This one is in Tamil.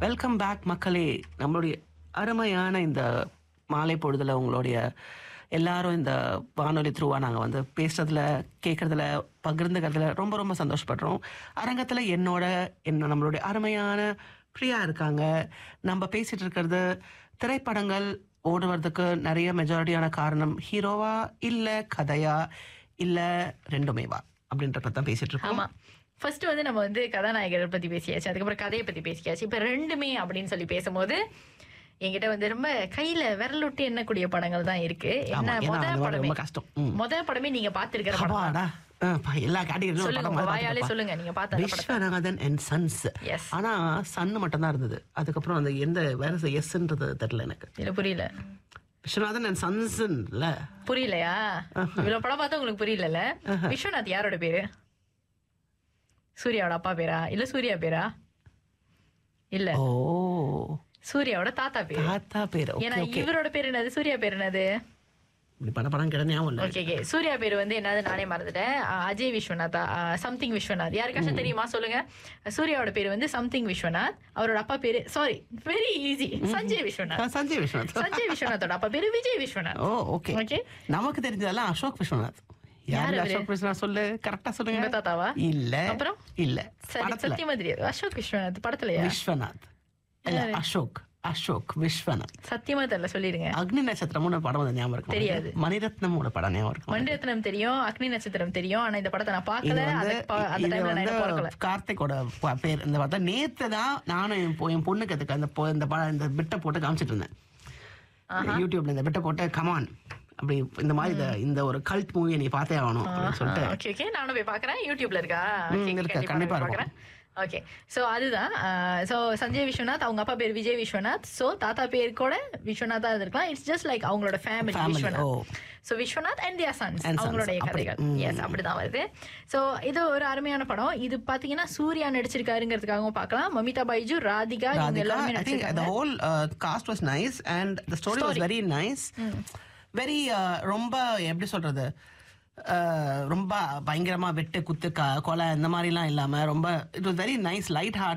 வெல்கம் பேக் மக்களே நம்மளுடைய அருமையான இந்த மாலை பொழுதுல உங்களுடைய எல்லாரும் இந்த வானொலி த்ரூவா நாங்க வந்து பேசுறதுல கேட்கறதுல பகிர்ந்துக்கிறதுல ரொம்ப ரொம்ப சந்தோஷப்படுறோம் அரங்கத்துல என்னோட என்ன நம்மளுடைய அருமையான பிரியா இருக்காங்க நம்ம பேசிட்டு இருக்கிறது திரைப்படங்கள் ஓடுவதற்கு நிறைய மெஜாரிட்டியான காரணம் ஹீரோவா இல்ல கதையா இல்ல ரெண்டுமேவா அப்படின்றத தான் பேசிட்டு இருக்கோம் ஆமா ஃபர்ஸ்ட் வந்து நம்ம வந்து கதாநாயகர் பத்தி பேசியாச்சு அதுக்கப்புறம் கதையை பத்தி பேசியாச்சு இப்ப ரெண்டுமே அப்படின்னு சொல்லி பேசும்போது என்கிட்ட வந்து ரொம்ப கையில விரல் விட்டு எண்ணக்கூடிய படங்கள் தான் இருக்கு என்ன ஆமா, ஏன்னா முத அது படமே ரொம்ப கஷ்டம். ம். முத படமே நீங்க பாத்திருக்கிற படம் தான். அப்பாடா ஆ, பா, எல்லா கேட்டகரியிலும் ஒரு சொல்லுங்க படம் உங்க மாதிரி வாயாலே பார்த்துருப்பா. சொல்லுங்க நீங்க பார்த்த அந்த படத்தை விஸ்வநாதன் அண்ட் சன்ஸ் Yes. ஆனா சன் மட்டும் தான் இருந்தது அதுக்கப்புறம் அந்த எந்த வேற எஸ்ன்றது தெரியல எனக்கு இல்ல புரியல விஸ்வநாதன் அண்ட் சன்ஸ் இல்ல புரியலையா இவ்வளவு படம் பார்த்தா உங்களுக்கு புரியலல்ல விஸ்வநாத் யாரோட பேரு சூர்யாவோட அப்பா பேரா இல்ல சூர்யா பேரா இல்ல ஓ சூர்யாவோட தாத்தா பேரு தாத்தா பேர் ஏன்னா ஓகே ஓகே இவரோட பேர் என்னது சூர்யா பேர் என்னது இப்படி பட படம் கிட்ட ஞாபகம் இல்ல ஓகே ஓகே சூர்யா பேர் வந்து என்னது நானே மறந்துட்டேன் அஹ் அஜய் விஸ்வநாத் சம்திங் விஸ்வநாத் யாருக்காச்சும் தெரியுமா சொல்லுங்க சூர்யாவோட பேர் வந்து சம்திங் விஸ்வநாத் அவரோட அப்பா பேரு sorry very easy Sanjay Viswanath ஆ, சஞ்சய் விஸ்வநாத் சஞ்சய் விஸ்வநாத்தோட அப்பா பேரு விஜய் விஸ்வநாத் ஓ ஓகே ஓகே நமக்கு தெரிஞ்சதெல்லாம் அசோக் விஸ்வநாத் யாரு யாரு அவரு? அசோக் விஸ்வநாத் சொல்லு கரெக்டா உங்க சொல்லுங்க தாத்தாவா இல்ல அப்புறம்? இல்ல சரி படத்துல சத்தியமா தெரியாது அசோக் விஸ்வநாத் படத்துலயா விஸ்வநாத் இல்ல அசோக் அசோக் விஸ்வநாத் சத்தியமா தெரியல சொல்லிடுங்க அக்னி நட்சத்திரம்னு ஒரு படம் வந்து ஞாபகம் இருக்கு தெரியாது. மணிரத்னமோட படம் ஞாபகம் இருக்கு மணிரத்னம் தெரியும் அக்னி நட்சத்திரம் தெரியும் ஆனா இந்த படத்தை நான் இது பார்க்கல வந்து அதுக்கு பா- அந்த இது டைம்ல நான் இன்னும் பிறக்கல வந்து கார்த்திகோட ப- பேர் இந்த பார்த்தா நேத்து தான் நானும் என் பொ- என் பொண்ணுக்கு அதுக்கு அந்த பொ- இந்த படம் இந்த பிட்டை போட்டு காமிச்சிட்டு இருந்தேன் யூடியூப்ல இந்த பிட்டை போட்டு கமான் அப்படி இந்த மாதிரி இந்த- இந்த ஒரு கல்ட் மூவி நீ பார்த்தே ஆகணும் அப்படின்னு சொல்லிட்டு ஓகே ஓகே நானும் போய் பார்க்கறேன் யூடியூப்ல இருக்கா ம், Okay, இருக்கு, கண்டிப்பா கண்டிப்பா போய் இருக்கும். பார்க்கறேன் ஓகே சோ அதுதான் சோ சஞ்சய் விஸ்வநாத் அவங்க அப்பா பேர் விஜய் விஸ்வநாத் சோ தாத்தா பேர் கூட விஸ்வநாதா இருந்திருக்கலாம் இட்ஸ் ஜஸ்ட் லைக் அவங்களோட ஃபேமிலி Family, விஸ்வநாத் ஓ. So Viswanath and their sons And sons, அவங்களுடைய அப்படி. கதைகள் எஸ் அப்படிதான் வருது சோ இது ஒரு அருமையான படம் இது பாத்தீங்கன்னா சூர்யா நடிச்சிருக்காருங்கிறதுக்காகவும் பார்க்கலாம் மமிதா பைஜு ராதிகா இவங்க ராதிகா எல்லாருமே ஐ திங்க் த நடிச்சிருக்காங்க whole cast was nice and the story was very nice very ரொம்ப எப்படி சொல்றது uh, ரொம்ப பயங்கரமா வெட்டு குத்து க- கொலை இந்த மாதிரிலாம் இல்லாம ரொம்ப it was very nice light heart